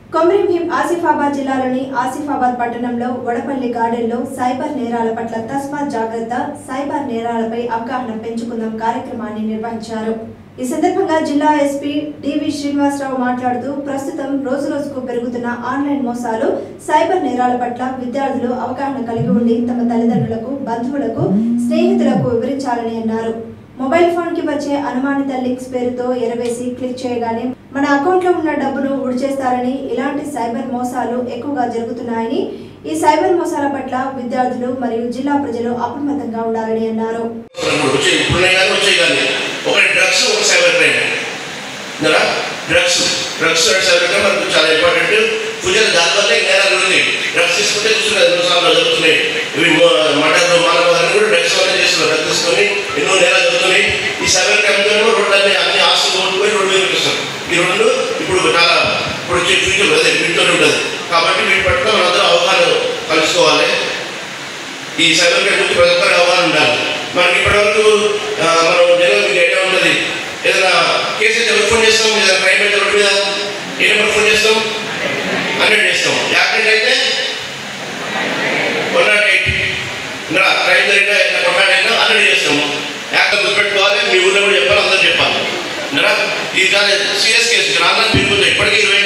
కొమరం భీం ఆసిఫాబాద్ జిల్లాలోని ఆసిఫాబాద్ పట్టణంలో వడపల్లి గార్డెన్లో సైబర్ నేరాల పట్ల తస్మాత్ జాగ్రత్త సైబర్ నేరాలపై అవగాహన పెంచుకుందాం కార్యక్రమాన్ని నిర్వహించారు ఈ సందర్భంగా జిల్లా ఎస్పీ డివి శ్రీనివాసరావు మాట్లాడుతూ ప్రస్తుతం రోజు రోజుకు పెరుగుతున్న ఆన్లైన్ మోసాలు సైబర్ నేరాల పట్ల విద్యార్థులు అవగాహన కలిగి ఉండి తమ తల్లిదండ్రులకు బంధువులకు స్నేహితులకు వివరించాలని అన్నారు మొబైల్ ఫోన్ కి వచ్చే అనుమానిత లింక్స్ పేరుతో ఎరవేసి క్లిక్ చేయగానే మన అకౌంట్ లో ఉన్న డబ్బును ఉడిచేస్తారని ఇలాంటి సైబర్ మోసాలు ఎక్కువగా జరుగుతున్నాయని ఈ సైబర్ మోసాల పట్ల విద్యార్థులు మరియు జిల్లా ప్రజలు అప్రమత్తంగా ఉండాలని అన్నారు వచ్చే ఇప్పుడున్నాయి కానీ వచ్చాయి కానీ ఒకటి డ్రగ్స్ ఒక సైబర్ క్రైమ్ కదా drugs drugs and cyber crime మనకు చాలా ఇంపార్టెంట్ పూజలు దానివల్ల నేరాలు ఉంది డ్రగ్స్ తీసుకుంటే చూస్తున్నారు ఎన్నో సార్లు జరుగుతున్నాయి ఇవి మటర్లు మానవాళ్ళని కూడా డ్రగ్స్ వల్ల చేస్తున్నారు డ్రగ్స్ తీసుకొని ఎన్నో నేరాలు జరుగుతున్నాయి ఈ సైబర్ క్రైమ్తో రోడ్లన్నీ అన్ని ఆస్తులు ఓడిపోయి రోడ్డు మీద చూపిస్తారు ఈ రెండు ఇప్పుడు చాలా ఇప్పుడు వచ్చే ఫ్యూచర్ అదే వీటితో ఉంటుంది కాబట్టి వీటి పట్ల మనందరం అవగాహన కలుసుకోవాలి ఈ సైబర్ క్రైమ్ గురించి ప్రతి ఒక్కరికి అవగాహన ఉండాలి మనకి ఇప్పటివరకు ఆ, మనం జనరల్ మీకు ఐడియా ఉన్నది ఏదైనా కేసు అయితే ఎవరు ఫోన్ చేస్తాం ఏదైనా క్రైమ్ అయితే రోడ్డు మీద ఏ నెంబర్ ఫోన్ చేస్తాం హండ్రెడ్ చేస్తాం యాక్సిడెంట్ అయితే వన్ నాట్ ఎయిట్ ఇంకా క్రైమ్ జరిగితే వన్ నాట్ ఎయిట్ హండ్రెడ్ చేస్తాము యాక్టర్ గుర్తుపెట్టుకోవాలి మీ ఊళ్ళో కూడా చెప్పాలి అందరూ చెప్పాలి ఇంకా ఇది చాలా సీరియస్ కేసు రాళ్ళని పెరుగుతుంది ఇప్పటికీ ఇరవై